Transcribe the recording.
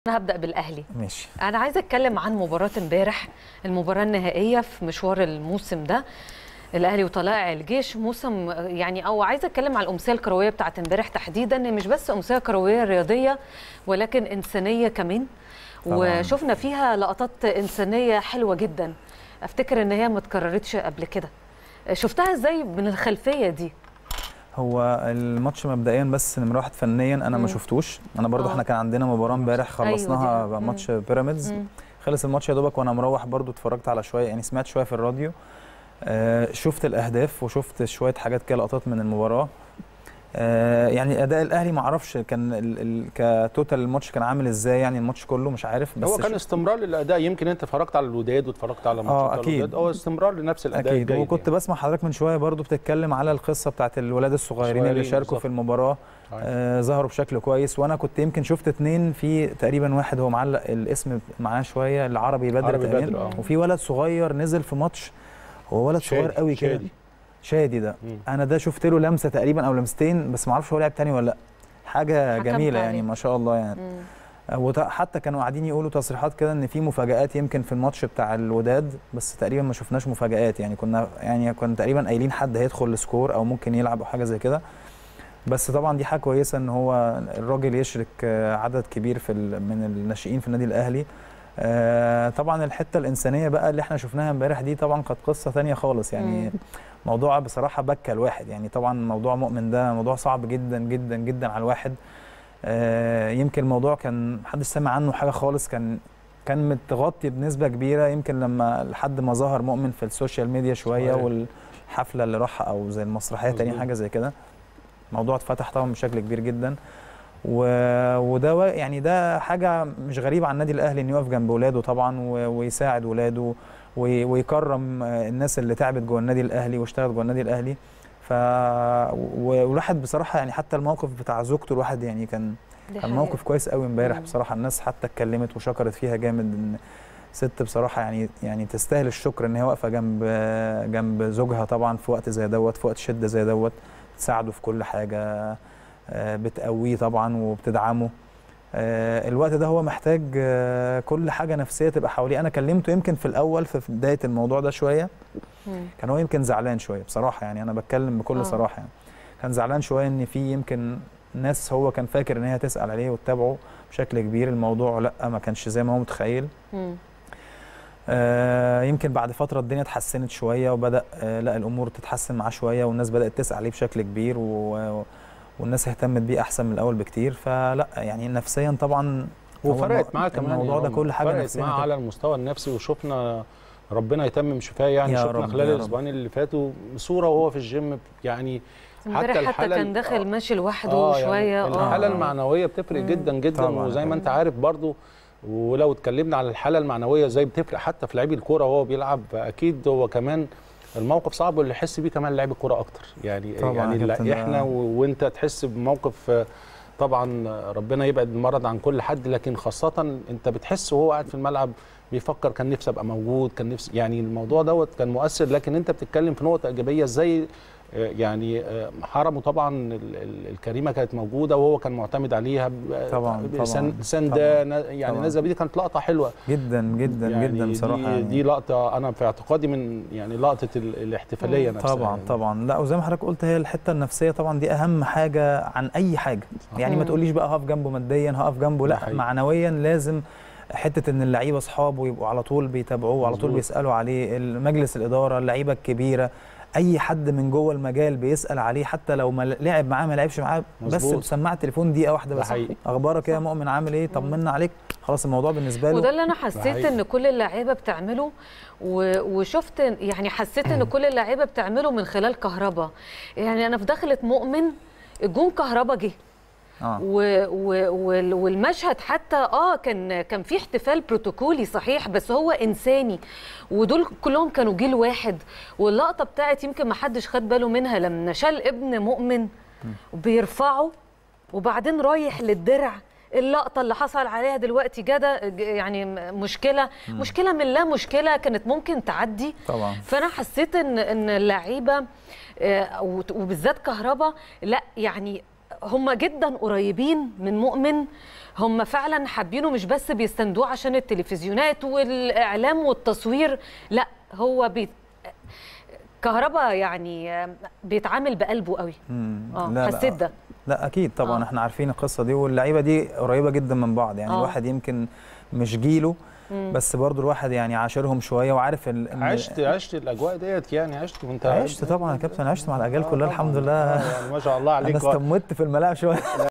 انا هبدا بالاهلي ماشي انا عايزه اتكلم عن مباراه امبارح المباراه النهائيه في مشوار الموسم ده الاهلي وطلائع الجيش موسم يعني او عايزه اتكلم على الامسيه الكرويه بتاعت امبارح تحديدا مش بس امسيه كرويه رياضيه ولكن انسانيه كمان طبعاً. وشفنا فيها لقطات انسانيه حلوه جدا افتكر ان هي ما اتكررتش قبل كده شفتها ازاي من الخلفيه دي هو الماتش مبدئيا بس نمره واحد فنيا انا مم. ما شفتوش انا برضو آه. احنا كان عندنا مباراه امبارح أيوة خلصناها دي. بقى مم. ماتش بيراميدز مم. خلص الماتش يا دوبك وانا مروح برضو اتفرجت على شويه يعني سمعت شويه في الراديو آه شفت الاهداف وشفت شويه حاجات كده لقطات من المباراه آه يعني اداء الاهلي ما اعرفش كان ال ال كتوتال الماتش كان عامل ازاي يعني الماتش كله مش عارف بس هو كان شفت- استمرار للاداء يمكن انت اتفرجت على الوداد واتفرجت على ماتشات أكيد. الوداد هو استمرار لنفس الاداء اكيد الجيد وكنت يعني. بسمع حضرتك من شويه برضو بتتكلم على القصه بتاعت الولاد الصغيرين اللي صغيرين شاركوا بالظبط. في المباراه صحيح. آه ظهروا بشكل كويس وانا كنت يمكن شفت اتنين في تقريبا واحد هو معلق الاسم معاه شويه العربي بدر عربي تقريبا بدر، آه. وفي ولد صغير نزل في ماتش هو ولد شادي، صغير قوي كده شادي. شادي ده مم. انا ده شفت له لمسه تقريبا او لمستين بس ما اعرفش هو لعب تاني ولا لا حاجه حكمت جميله عليه. يعني ما شاء الله يعني مم. وحتى كانوا قاعدين يقولوا تصريحات كده ان في مفاجآت يمكن في الماتش بتاع الوداد بس تقريبا ما شفناش مفاجآت يعني كنا يعني كنا تقريبا قايلين حد هيدخل السكور او ممكن يلعب او حاجه زي كده بس طبعا دي حاجه كويسه ان هو الراجل يشرك آه، عدد كبير في ال- من الناشئين في النادي الاهلي آه، طبعا الحته الانسانيه بقى اللي احنا شفناها امبارح دي طبعا كانت قصه ثانيه خالص يعني مم. موضوع بصراحه بكى الواحد يعني طبعا موضوع مؤمن ده موضوع صعب جدا جدا جدا على الواحد آه، يمكن الموضوع كان محدش سمع عنه حاجه خالص كان كان متغطي بنسبه كبيره يمكن لما لحد ما ظهر مؤمن في السوشيال ميديا شويه صحيح. والحفله اللي راحها او زي المسرحيه تاني مظبوط. حاجه زي كده الموضوع اتفتح طبعا بشكل كبير جدا و... وده و- يعني ده حاجه مش غريبه عن النادي الاهلي انه يقف جنب ولاده طبعا و... ويساعد ولاده وي... ويكرم آه، الناس اللي تعبت جوه النادي الاهلي واشتغلت جوه النادي الاهلي ف و- والواحد بصراحه يعني حتى الموقف بتاع زوجته الواحد يعني كان دي كان حقيقة. موقف كويس قوي امبارح مم. بصراحه الناس حتى اتكلمت وشكرت فيها جامد ان ست بصراحه يعني يعني تستاهل الشكر ان هي واقفه جنب جنب زوجها طبعا في وقت زي دوت في وقت شده زي دوت تساعده في كل حاجه آه، بتقويه طبعا وبتدعمه آه، الوقت ده هو محتاج آه، كل حاجه نفسيه تبقى حواليه انا كلمته يمكن في الاول في في بدايه الموضوع ده شويه مم. كان هو يمكن زعلان شويه بصراحه يعني انا بتكلم بكل آه. صراحه يعني كان زعلان شويه ان في يمكن ناس هو كان فاكر ان هي تسال عليه وتتابعه بشكل كبير الموضوع لا ما كانش زي ما هو متخيل مم. آه يمكن بعد فتره الدنيا اتحسنت شويه وبدا آه لا الامور تتحسن معاه شويه والناس بدات تسال عليه بشكل كبير و والناس اهتمت بيه احسن من الاول بكتير فلا يعني نفسيا طبعا هو وفرقت المو- معاه كمان الموضوع يا ده رامي. كل حاجه فرقت نفسيا معاه كده. على المستوى النفسي وشفنا ربنا يتمم شفاه يعني يا شفنا رب، خلال يا رب. الاسبوعين اللي فاتوا صوره وهو في الجيم يعني امبارح حتى, الحالة كان ال- داخل آه. ماشي لوحده آه شويه يعني الحاله المعنويه بتفرق مم. جدا جدا طبعاً. وزي ما انت عارف برضو ولو اتكلمنا على الحاله المعنويه ازاي بتفرق حتى في لعيب الكوره وهو بيلعب اكيد هو كمان الموقف صعب واللي يحس بيه كمان لعيب الكوره اكتر يعني طبعاً يعني يا لا- كابتن، احنا ده- و- وانت تحس بموقف آه، طبعا ربنا يبعد المرض عن كل حد لكن خاصه انت بتحس وهو قاعد في الملعب بيفكر كان نفسي ابقى موجود كان نفسي يعني الموضوع دوت كان مؤثر لكن انت بتتكلم في نقطه ايجابيه ازاي آه، يعني آه، حرمه طبعا ال- ال- الكريمه كانت موجوده وهو كان معتمد عليها ب- طبعاً، ب- طبعاً، سن- سنده طبعاً، ن- يعني طبعاً. نازله بيه دي كانت لقطه حلوه جدا جدا يعني جدا بصراحه دي, يعني. دي لقطه انا في اعتقادي من يعني لقطه ال- الاحتفاليه نفسها طبعا يعني. طبعا لا وزي ما حضرتك قلت هي الحته النفسيه طبعا دي اهم حاجه عن اي حاجه يعني ما مم. تقوليش بقى هقف جنبه ماديا هقف جنبه ده لا حقيقي. معنويا لازم حته ان اللعيبه اصحابه يبقوا على طول بيتابعوه وعلى طول مظبوط. بيسالوا عليه مجلس الاداره اللعيبه الكبيره اي حد من جوه المجال بيسال عليه حتى لو ما لعب معاه ما لعبش معاه بس مظبوط. بسماعه التليفون دقيقه واحده ده بس حقيقي. اخبارك إيه يا مؤمن عامل ايه طمنا عليك خلاص الموضوع بالنسبه له وده اللي انا حسيت حقيقي. ان كل اللعيبه بتعمله و- وشفت يعني حسيت ان كل اللعيبه بتعمله من خلال كهربا يعني انا في دخلة مؤمن الجون كهربا جه اه و و وال- والمشهد حتى اه كان كان في احتفال بروتوكولي صحيح بس هو انساني ودول كلهم كانوا جيل واحد واللقطه بتاعت يمكن ما حدش خد باله منها لما شال ابن مؤمن بيرفعه وبعدين رايح للدرع اللقطه اللي حصل عليها دلوقتي جدا يعني مشكله مشكله من لا مشكله كانت ممكن تعدي طبعا فانا حسيت ان ان اللعيبه آه، وت- وبالذات كهربا لا يعني هم جدا قريبين من مؤمن هم فعلا حابينه مش بس بيستندوه عشان التلفزيونات والاعلام والتصوير لا هو بي... كهربا يعني بيتعامل بقلبه قوي مم. اه لا، لا. حسيت ده لا اكيد طبعا آه. آه. احنا عارفين القصه دي واللعيبه دي قريبه جدا من بعض يعني آه. آه. الواحد يمكن مش جيله مم. بس برضو الواحد يعني عاشرهم شويه وعارف ال... إن- عشت عشت الاجواء ديت يعني عشت وانت عشت طبعا يا كابتن عشت مع الاجيال آه كلها طبعاً. الحمد لله آه يعني ما شاء الله عليك انا استمت في الملاعب شويه